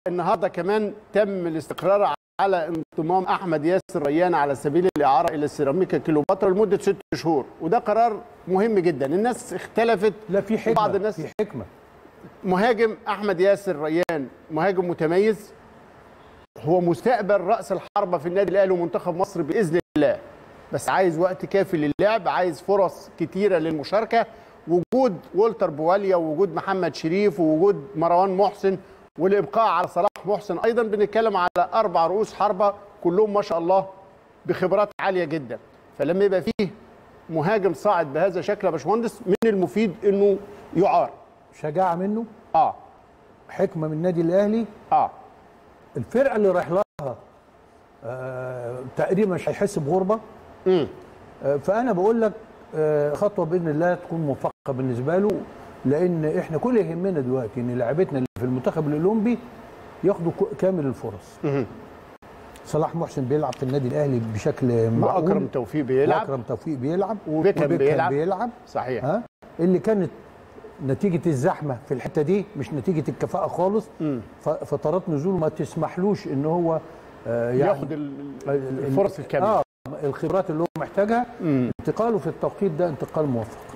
النهارده كمان تم الاستقرار على انضمام احمد ياسر ريان على سبيل الاعاره الى السيراميكا كليوباترا لمده ست شهور وده قرار مهم جدا الناس اختلفت لا في حكمه بعض الناس في حكمه مهاجم احمد ياسر ريان مهاجم متميز هو مستقبل راس الحربه في النادي الاهلي ومنتخب مصر باذن الله بس عايز وقت كافي للعب عايز فرص كتيره للمشاركه وجود والتر بواليا ووجود محمد شريف ووجود مروان محسن والابقاء على صلاح محسن ايضا بنتكلم على اربع رؤوس حربه كلهم ما شاء الله بخبرات عاليه جدا فلما يبقى فيه مهاجم صاعد بهذا الشكل يا باشمهندس من المفيد انه يعار شجاعه منه اه حكمه من النادي الاهلي اه الفرقه اللي رايح لها آه تقريبا مش هيحس بغربه امم آه فانا بقول لك آه خطوه باذن الله تكون موفقه بالنسبه له لان احنا كل اللي يهمنا دلوقتي ان لاعبتنا اللي في المنتخب الاولمبي ياخدوا ك- كامل الفرص مهم. صلاح محسن بيلعب في النادي الاهلي بشكل معقول واكرم توفيق بيلعب واكرم توفيق بيلعب وبيكهام بيلعب. بيلعب صحيح ها اللي كانت نتيجه الزحمه في الحته دي مش نتيجه الكفاءه خالص مم. ف- فترات نزوله ما تسمحلوش ان هو آه يعني ياخد ال- ال- الفرص الكامله اه الخبرات اللي هو محتاجها مم. انتقاله في التوقيت ده انتقال موفق